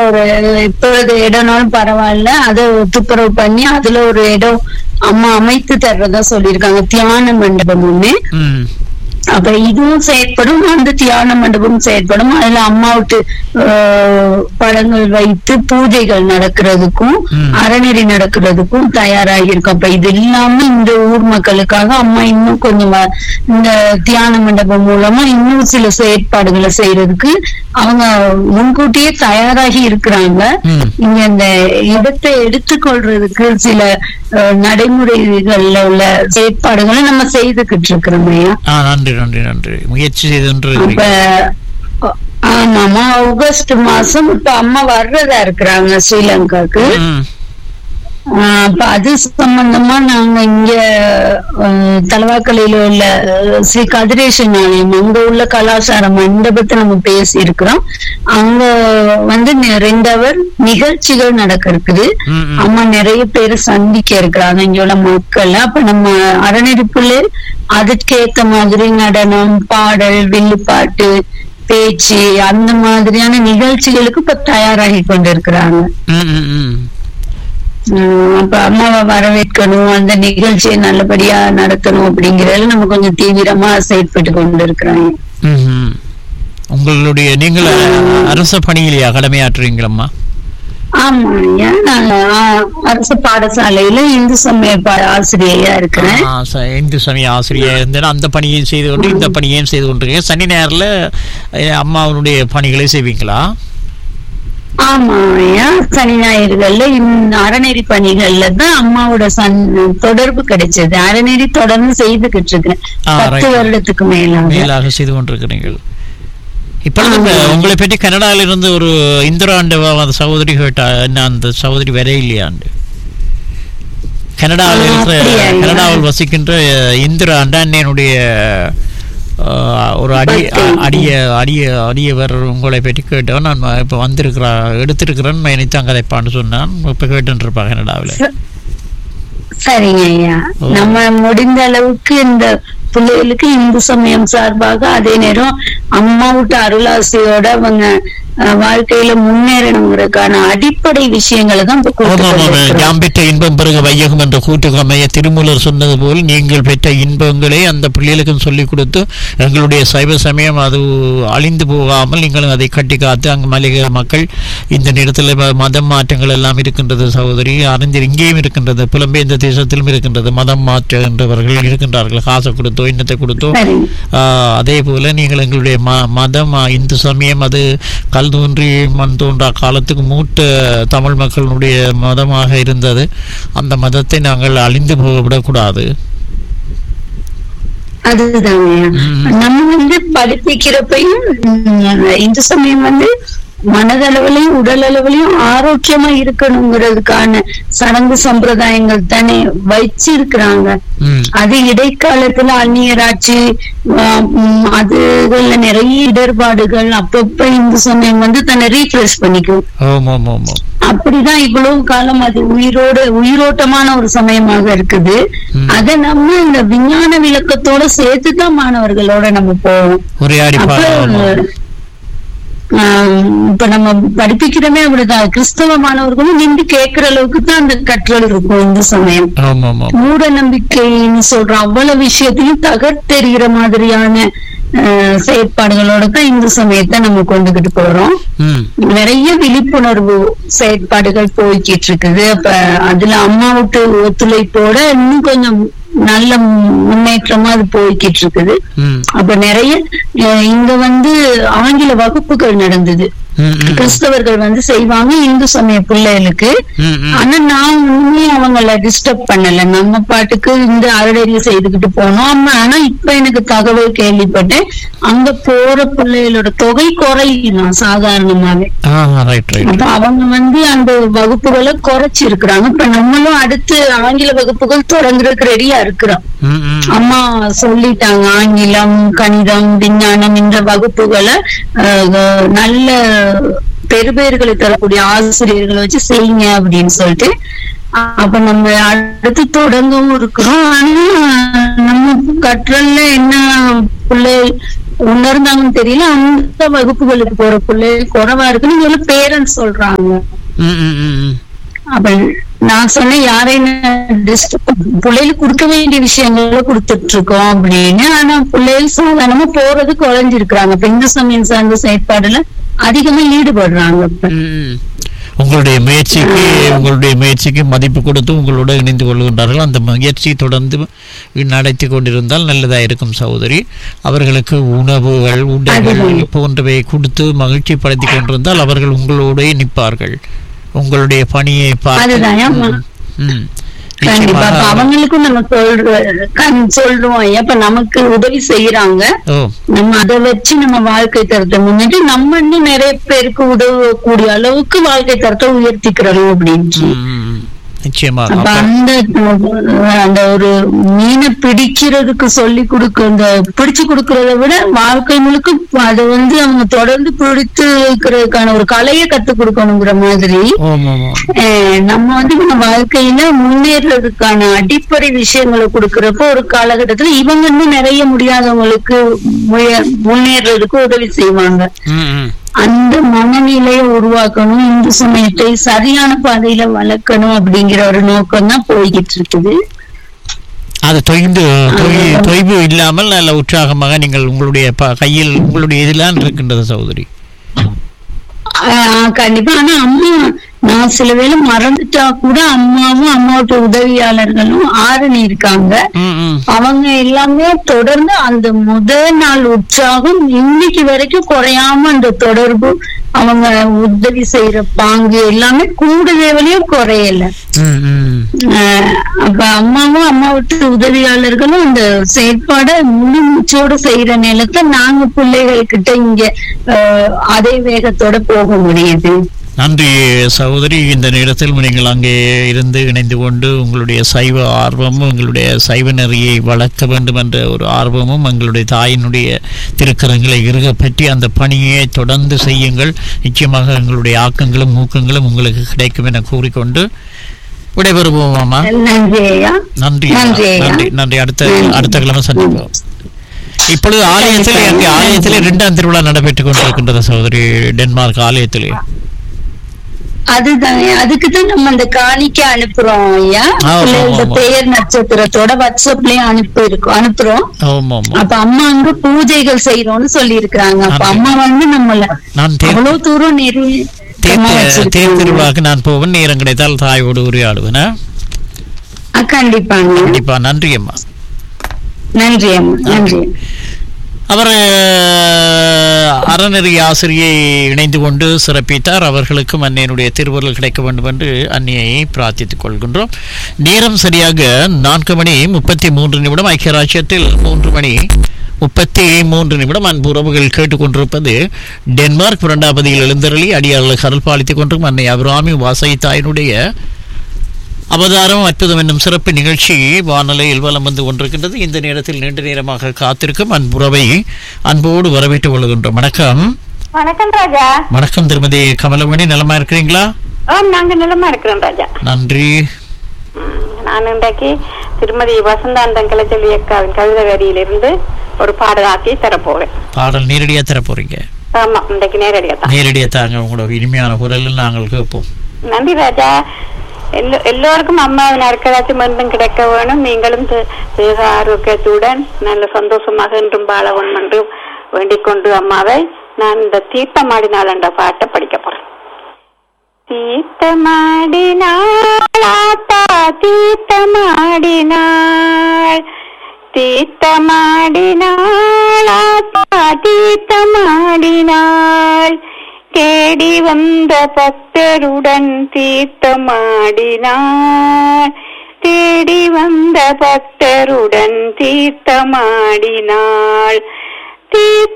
ஒரு இப்பொழுது இடம்னாலும் பரவாயில்ல அதை துப்புரவு பண்ணி அதுல ஒரு இடம் அம்மா அமைத்து தர்றதா சொல்லியிருக்காங்க தியான மண்டபம் ஒண்ணு ம் அப்ப இதுவும் செயற்படும் அந்த தியான மண்டபம் செயற்படும் அதுல அம்மாவுக்கு ஆஹ், படங்கள் வைத்து பூஜைகள் நடக்கிறதுக்கும் ம். அறநெறி நடக்கிறதுக்கும் தயாராகி இருக்கும் அப்ப இது இல்லாம இந்த ஊர் மக்களுக்காக அம்மா இன்னும் கொஞ்சம் வ- இந்த தியான மண்டபம் மூலமா இன்னும் சில செயற்பாடுகளை செய்யறதுக்கு அவங்க முன்கூட்டியே தயாராகி இருக்கிறாங்க ம். இங்க இந்த இடத்தை எடுத்துக்கொள்றதுக்கு சில அஹ், நடைமுறைகள்ல உள்ள செயற்பாடுகளை நம்ம செய்துகிட்டு இருக்கிறோம் ஐயா ஆ நன்றி நன்றி நன்றி முயற்சி செய்து கொண்டு அப்ப இருக்கிறீங்க. ஆமாமா ஆகஸ்ட் மாசம் இப்ப அம்மா வர்றதா இருக்கிறாங்க ஸ்ரீலங்காக்கு ம் ஆஹ் அப்ப அது சம்பந்தமா நாங்க இங்க ஆஹ், தலவாக்கலையில உள்ள ஆஹ், ஸ்ரீ கதிரேசன் ஆலயம் அங்க உள்ள கலாச்சார மண்டபத்தை நம்ம பேசி இருக்கிறோம் அங்க வந்து நெ- ரெண்டு அவர் நிகழ்ச்சிகள் நடக்க இருக்குது ம், ம். அம்மா நிறைய பேர் சந்திக்க இருக்கிறாங்க இங்க உள்ள மக்கள் அப்ப நம்ம அறநெறிப்புள்ள அதுக்கேத்த மாதிரி நடனம் பாடல் வில்லுப்பாட்டு பேச்சு அந்த மாதிரியான நிகழ்ச்சிகளுக்கு இப்ப தயாராகி கொண்டிருக்கிறாங்க ம், ம், ம். உம் அப்ப அம்மாவை வரவேற்கணும் அந்த நிகழ்ச்சியை நல்லபடியா நடத்தணும் அப்படிங்கறதுல நம்ம கொஞ்சம் தீவிரமா செயல்பட்டு கொண்டு இருக்கிறாங்க ம், ம். உங்களுடைய நீங்கள் அரச பணியிலேயா கடமையாற்றுறீங்களம்மா ஆமா ஐயா நான் ஆ- அரசு பாடசாலையில இந்து சமய பா- ஆசிரியையா இருக்கிறேன் ஆ, ச- இந்து சமய ஆசிரியர் இருந்தேன் அந்த பணியையும் செய்து கொண்டு இந்த பணியையும் செய்து கொண்டிருக்கீங்க சனி நேரில் அம்மாவுடைய பணிகளை செய்வீங்களா ஆமா ஐயா சனி ஞாயிறுகள்ல இந்த அறநெறி பணிகள்ல தான் அம்மாவோட சன் தொடர்பு கிடைச்சது அறநெறி தொடர்ந்து செய்துகிட்டு இருக்கிறேன் ஆ, பத்து right. வருடத்துக்கு மேலாக மேலாக செய்து கொண்டிருக்கிறீர்கள் இப்பொழுது இந்த உங்களை பற்றி கனடாவில் இருந்து ஒரு இந்திராண்டு அந்த சகோதரி கேட்டா என்ன அந்த சகோதரி வர இல்லையாண்டு கனடாவில் ஆ, இருக்கிற அப்படியா, ஐயா? கனடாவில் வசிக்கின்ற இந்திரா அண்ணனுடைய ஒரு அடி Birthday. அடிய அடிய அடியவர் உங்களை பற்றி கேட்டவன் நான் இப்போ வந்திருக்கிறா எடுத்திருக்கிறேன் நினைத்தான் கதைப்பான்னு சொன்னான் இப்போ கேட்டுருப்பாங்க கனடாவில் சரிங்க ஐயா ஓ. நம்ம முடிந்த அளவுக்கு இந்த பிள்ளைகளுக்கு இந்து சமயம் சார்பாக அதே நேரம் அம்மா விட்டு அருளாசியோட அவங்க அஹ், வாழ்க்கையில முன்னேறணுங்கிறதுக்கான அடிப்படை விஷயங்களை தான் இப்ப கொடுத்து ஆமாம், ஆமாம். கொண்டிருக்கிறோம். யாம் பெற்ற இன்பம் பெருக வையகம் என்ற கூட்டுக்கமைய திருமூலர் சொன்னது போல் நீங்கள் பெற்ற இன்பங்களை அந்த பிள்ளைகளுக்கும் சொல்லிக் கொடுத்து எங்களுடைய சைவ சமயம் அது அழிந்து போகாமல் நீங்களும் அதை கட்டி காத்து அங்கு மலைய மக்கள் இந்த நேரத்தில் ம- மதம் மாற்றங்கள் எல்லாம் இருக்கின்றது சகோதரி அறிஞர் இங்கேயும் இருக்கின்றது புலம்பெயர்ந்த தேசத்திலும் இருக்கின்றது மதம் மாற்றுகின்றவர்கள் இருக்கின்றார்கள் காசை கொடுத்தோ இன்னத்தை கொடுத்தோ சரிங்க ஆஹ் அதே போல நீங்கள் எங்களுடைய ம மதம் ஆஹ் இந்து சமயம் அது கல் தோன்றி மண் தோன்றா காலத்துக்கு மூத்த தமிழ் மக்களுடைய மதமாக இருந்தது அந்த மதத்தை நாங்கள் அழிந்து போகவிடக்கூடாது அதுதாங்க ம். நம்ம வந்து படிப்பிக்கிறப்பையும் ம், இந்து சமயம் வந்து மனதளவுலயும் உடல் அளவுலயும் ஆரோக்கியமா இருக்கணுங்கிறதுக்கான சடங்கு சம்பிரதாயங்கள் தானே வச்சிருக்கிறாங்க ம் அது இடைக்காலத்துல அந்நியராட்சி ஆஹ், ம், அதுகள்ல நிறைய இடர்பாடுகள் அப்பப்ப இந்து சமயம் வந்து தன்னை ரீஃப்ரெஷ் பண்ணிக்கும் ஆமாம் ஆமாம் ஆமாம் அப்படிதான் இவ்வளவு காலம் அது உயிரோட உயிரோட்டமான ஒரு சமயமாக இருக்குது ம். அத நம்ம இந்த விஞ்ஞான விளக்கத்தோட சேர்த்துதான் மாணவர்களோட நம்ம போவோம் உரையாடி அப்ப பாருங்க ஆஹ், இப்ப நம்ம படிப்பிக்கிறோமே அப்படிதான் கிறிஸ்தவ மாணவர்களும் நின்று கேட்கிற அளவுக்கு தான் அந்த கற்றல் இருக்கும் இந்த சமயம் ஆமாம் ஆமாம் மூட நம்பிக்கைன்னு சொல்ற அவ்வளவு விஷயத்தையும் தகர்த்தெறிகிற மாதிரியான ஆஹ், செயற்பாடுகளோட தான் இந்து சமயத்தை நம்ம கொண்டுகிட்டு போறோம் ம் நிறைய விழிப்புணர்வு செயற்பாடுகள் போய்கிட்டு இருக்குது அப்ப அதுல அம்மாவுக்கு ஒத்துழைப்போட இன்னும் கொஞ்சம் நல்ல முன்னேற்றமா அது போய்கிட்டு இருக்குது ம் அப்ப நிறைய அஹ், இங்க வந்து ஆங்கில வகுப்புகள் நடந்தது ம் ம் கிறிஸ்தவர்கள் வந்து செய்வாங்க இந்து சமய பிள்ளைகளுக்கு ம் ம் ஆனா நான் ஒண்ணுமே அவங்கள டிஸ்டர்ப் பண்ணல நம்ம பாட்டுக்கு இந்த அறடறிய செய்துக்கிட்டு போனோம் ஆமா, ஆனா இப்ப எனக்கு தகவல் கேள்விப்பட்டேன் அங்க போற பிள்ளைகளோட தொகை குறையும் சாதாரணமாவே ஆ ரைட் ரைட் அப்ப அவங்க வந்து அந்த வகுப்புகளை குறைச்சு இருக்கிறாங்க இப்ப நம்மளும் அடுத்து ஆங்கில வகுப்புகள் தொடங்குறதுக்கு ரெடியா இருக்கிறோம் ம் ம் அம்மா சொல்லிட்டாங்க ஆங்கிலம் கணிதம் விஞ்ஞானம் இந்த வகுப்புகளை அஹ், நல்ல பெறுபேறுகளை தரக்கூடிய ஆசிரியர்களை வச்சு செய்யுங்க அப்படின்னு சொல்லிட்டு அப்ப நம்ம அடுத்து தொடங்கவும் இருக்கிறோம் ஆனா நம்ம கற்றல்ல என்ன பிள்ளை உணர்ந்தாங்கன்னு தெரியல அந்த வகுப்புகளுக்கு போற பிள்ளைகள் குறைவா இருக்குன்னு இவங்க பேரண்ட்ஸ் சொல்றாங்க ம், ம், ம், ம். அப்ப நான் சொன்னேன் யாரையும் டிஸ்டர்ப் பிள்ளைகளுக்கு கொடுக்க வேண்டிய விஷயங்களை கொடுத்துட்டு இருக்கோம் அப்படின்னு ஆனா பிள்ளைகள் சாதாரணமா போறது குறைஞ்சிருக்கிறாங்க இப்ப இந்து சமயம் சார்ந்த செயற்பாடுல அதிகமா ஈடுபடுறாங்க இப்ப ம், ம். உங்களுடைய முயற்சிக்கு உங்களுடைய முயற்சிக்கு மதிப்பு கொடுத்து உங்களோட இணைந்து கொள்கின்றார்கள் அந்த முயற்சி தொடர்ந்து நடத்தி கொண்டிருந்தால் நல்லதா இருக்கும் சகோதரி அவர்களுக்கு உணவுகள் உடைகள் அதுதான். போன்றவை கொடுத்து மகிழ்ச்சி படுத்தி கொண்டிருந்தால் அவர்கள் உங்களோடே நிற்பார்கள் உங்களுடைய பணியை அதுதான், ஆமா. பார்த்து ம். கண்டிப்பா நிச்சயமாக அப்ப அவங்களுக்கும் நம்ம சொல்ற கண் சொல்றோம் இப்ப நமக்கு உதவி செய்யறாங்க ஓ நம்ம அதை வச்சு நம்ம வாழ்க்கை தரத்தை முன்னிட்டு நம்ம இன்னும் நிறைய பேருக்கு உதவக்கூடிய அளவுக்கு வாழ்க்கை தரத்தை உயர்த்திக்கிறோம் அப்படின்னு ம், ம், ம். நிச்சயமாக அப்ப அப்ப- அந்த அந்த ஒரு மீனை பிடிக்கிறதுக்கு சொல்லி கொடுக்க இந்த பிடிச்சு கொடுக்கறத விட வாழ்க்கை முழுக்க அதை வந்து அவங்க தொடர்ந்து பிடித்து வைக்கிறதுக்கான ஒரு கலையை கத்து கொடுக்கணுங்கிற மாதிரி ஓம் ஓம் ஓம் அஹ் நம்ம வந்து நம்ம வாழ்க்கையில முன்னேறதுக்கான அடிப்படை விஷயங்களை கொடுக்கறப்போ ஒரு காலகட்டத்துல இவங்க இன்னும் நிறைய முடியாதவங்களுக்கு முய- முன்னேறதுக்கு உதவி செய்வாங்க ம், ம். அந்த மனநிலையை உருவாக்கணும் இந்து சமயத்தை சரியான பாதையில வளர்க்கணும் அப்படிங்கிற ஒரு நோக்கம் தான் போய்கிட்டு இருக்குது அது தொய்ந்து தொய் தொய்வு இல்லாமல் நல்ல உற்சாகமாக நீங்கள் உங்களுடைய ப- கையில் உங்களுடைய இதெல்லாம் இருக்கின்றது சகோதரி ஆஹ் கண்டிப்பா ஆனா அம்மா நான் சில வேளை மறந்துட்டா கூட அம்மாவும் அம்மாவோட உதவியாளர்களும் ஆரணி இருக்காங்க ம், ம். அவங்க எல்லாமே தொடர்ந்து அந்த முதல் நாள் உற்சாகம் இன்னைக்கு வரைக்கும் குறையாம அந்த தொடர்பு அவங்க உதவி செய்யற பாங்கு எல்லாமே கூடுதலையும் குறையல ம், ம். ஆஹ் அப்ப அம்மாவும் அம்மா விட்டு உதவியாளர்களும் அந்த செயற்பாட முழு மூச்சோட செய்யற நிலத்தை நாங்க பிள்ளைகள் கிட்ட இங்க ஆஹ் அதே வேகத்தோட போக முடியுது நன்றி சகோதரி இந்த நேரத்தில் நீங்கள் அங்கே இருந்து இணைந்து கொண்டு உங்களுடைய சைவ ஆர்வமும் உங்களுடைய சைவ நெறியை வளர்க்க வேண்டும் என்ற ஒரு ஆர்வமும் எங்களுடைய தாயினுடைய திருக்கரங்களை இருக பற்றி அந்த பணியை தொடர்ந்து செய்யுங்கள் நிச்சயமாக எங்களுடைய ஆக்கங்களும் ஊக்கங்களும் உங்களுக்கு கிடைக்கும் என கூறிக்கொண்டு விடைபெறுவோமாமா நன்றி ஐயா நன்றி நன்றி ஐயா. நன்றி நன்றி அடுத்த அடுத்த கிழமை சந்திப்போம் இப்பொழுது ஆலயத்தில் அங்கே ஆலயத்தில் இரண்டாம் திருவிழா நடைபெற்றுக் கொண்டிருக்கின்றது சகோதரி டென்மார்க் ஆலயத்திலே அதுதான் அதுக்கு தான் நம்ம அந்த காணிக்கை அனுப்புறோம் ஐயா ஆமா, பிள்ளைகளோட ஆமா. பெயர் நட்சத்திரத்தோட வாட்ஸ்அப்லயும் அனுப்பி இருக்கோம் அனுப்புறோம் ஆமாம் ஆமாம் அப்ப அம்மா அங்க பூஜைகள் செய்யறோம்னு சொல்லி இருக்கிறாங்க அப்ப நன்றி. அம்மா வந்து நம்மள நான் தேர் அவ்வளவு தூரம் நெருங்கி தேர் தேர் வச்சிருக்காங்க. திருவிழாக்கு நான் போவேன் நேரம் கிடைத்தால் தாயோடு உரையாடுவேன் ஆ? ஆ, கண்டிப்பாங்க கண்டிப்பா நன்றி அம்மா நன்றி அம்மா நன்றி அவர் அஹ், அறநெறி ஆசிரியை இணைந்து கொண்டு சிறப்பித்தார் அவர்களுக்கும் அன்னையனுடைய திருவருள் கிடைக்க வேண்டும் என்று அன்னையை பிரார்த்தித்துக் கொள்கின்றோம் நேரம் சரியாக நான்கு மணி முப்பத்தி மூன்று நிமிடம் ஐக்கிய ராஜ்யத்தில் மூன்று மணி முப்பத்தி மூன்று நிமிடம் அன்பு உறவுகள் கேட்டுக்கொண்டிருப்பது டென்மார்க் இரண்டாபதியில் எழுந்தருளி அடியாளர்கள் கரல் பாலித்துக் கொண்டும் அன்னை அபிராமி வாசை தாயினுடைய அவதாரம் அற்புதம் என்னும் சிறப்பு நிகழ்ச்சி வானொலியில் வலம் வந்து கொண்டிருக்கின்றது இந்த நேரத்தில் நீண்ட நேரமாக காத்திருக்கும் அன்புறவை அன்போடு வரவேற்றுக் கொள்கின்றோம் வணக்கம் வணக்கம் ராஜா வணக்கம் திருமதி கமலமணி நலமா இருக்கிறீங்களா ஆம் நாங்க நிலமா இருக்கிறோம் ராஜா நன்றி ம், நான் இன்றைக்கு திருமதி வசந்தாந்தன் கலைச்செல்வி அக்காவின் கவிதை வரியிலிருந்து ஒரு பாடல் ஆக்கி தரப்போறேன் பாடல் நேரடியா தர போறீங்க ஆமா இன்றைக்கு நேரடியா தான் நேரடியா தாங்க உங்களோட இனிமையான குரலில் நாங்கள் கேட்போம் நன்றி ராஜா எல்லோ- எல்லோருக்கும் அம்மாவின் அற்கதாச்சும் மருந்தும் கிடைக்க வேணும் நீங்களும் தி- தேக ஆரோக்கியத்துடன் நல்ல சந்தோஷமாக என்றும் வாழ வேணும் என்று வேண்டிக் கொண்டு அம்மாவை நான் இந்த தீர்த்தமாடினாள் என்ற பாட்டை படிக்க போறேன் தீர்த்தமாடினாள் தீர்த்தமாடினாள் தீர்த்தமாடினாள் ஆத்தா தீர்த்தமாடினாள் தேடி வந்த பக்தருடன் தீர்த்தமாடினாள் தேடி வந்த பக்தருடன் தீர்த்தமாடினாள் தீர்த்த